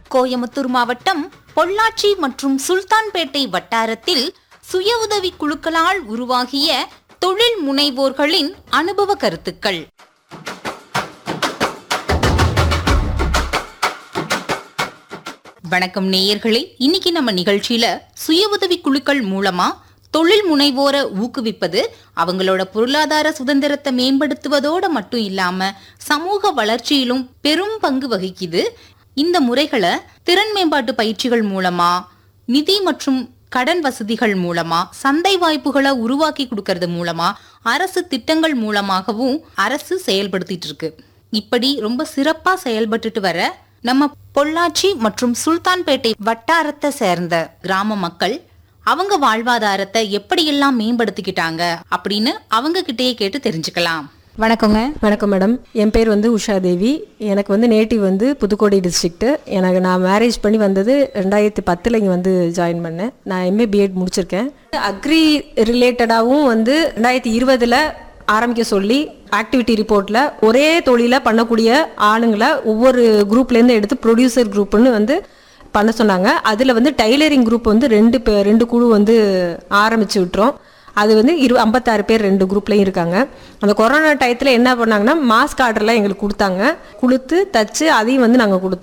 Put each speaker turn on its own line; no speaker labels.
கோயமுத்தூர் மாவட்டம் பொள்ளாச்சி மற்றும் சுல்தான்பேட்டை வட்டாரத்தில் சுய உதவி குழுக்களால் உருவாகிய தொழில் முனைவோர்களின் அனுபவ கருத்துக்கள் வணக்கம் நேயர்களே இன்னைக்கு நம்ம நிகழ்ச்சியில சுய உதவி குழுக்கள் மூலமா தொழில் முனைவோரை ஊக்குவிப்பது அவங்களோட பொருளாதார சுதந்திரத்தை மேம்படுத்துவதோட மட்டும் இல்லாம சமூக வளர்ச்சியிலும் பெரும் பங்கு வகிக்குது இந்த முறைகளை திறன் மேம்பாட்டு பயிற்சிகள் மூலமா நிதி மற்றும் கடன் வசதிகள் மூலமா சந்தை வாய்ப்புகளை உருவாக்கி கொடுக்கறது மூலமா அரசு திட்டங்கள் மூலமாகவும் அரசு செயல்படுத்திட்டு இருக்கு இப்படி ரொம்ப சிறப்பா செயல்பட்டுட்டு வர நம்ம பொள்ளாச்சி மற்றும் சுல்தான்பேட்டை வட்டாரத்தை சேர்ந்த கிராம மக்கள் அவங்க வாழ்வாதாரத்தை எப்படியெல்லாம் மேம்படுத்திக்கிட்டாங்க அப்படின்னு அவங்க கிட்டயே கேட்டு தெரிஞ்சுக்கலாம்
வணக்கங்க
வணக்கம் மேடம் என் பேர் வந்து உஷா தேவி எனக்கு வந்து நேட்டிவ் வந்து புதுக்கோட்டை டிஸ்ட்ரிக்ட்டு எனக்கு நான் மேரேஜ் பண்ணி வந்தது ரெண்டாயிரத்தி பத்தில் இங்கே வந்து ஜாயின் பண்ணேன் நான் எம்ஏ பிஎட் முடிச்சிருக்கேன் அக்ரி ரிலேட்டடாகவும் வந்து ரெண்டாயிரத்தி இருபதில் ஆரம்பிக்க சொல்லி ஆக்டிவிட்டி ரிப்போர்ட்டில் ஒரே தொழிலை பண்ணக்கூடிய ஆளுங்களை ஒவ்வொரு குரூப்லேருந்து எடுத்து ப்ரொடியூசர் குரூப்னு வந்து பண்ண சொன்னாங்க அதில் வந்து டைலரிங் குரூப் வந்து ரெண்டு பே- ரெண்டு குழு வந்து ஆரம்பிச்சு விட்டுறோம் அது வந்து இரு ஐம்பத்தாறு பேர் ரெண்டு குரூப்லையும் இருக்காங்க அந்த கொரோனா டயத்தில் என்ன பண்ணாங்கன்னா மாஸ்க் ஆர்டர்லாம் எங்களுக்கு கொடுத்தாங்க கொடுத்து தச்சு அதையும் வந்து நாங்கள் கொடுத்தோம்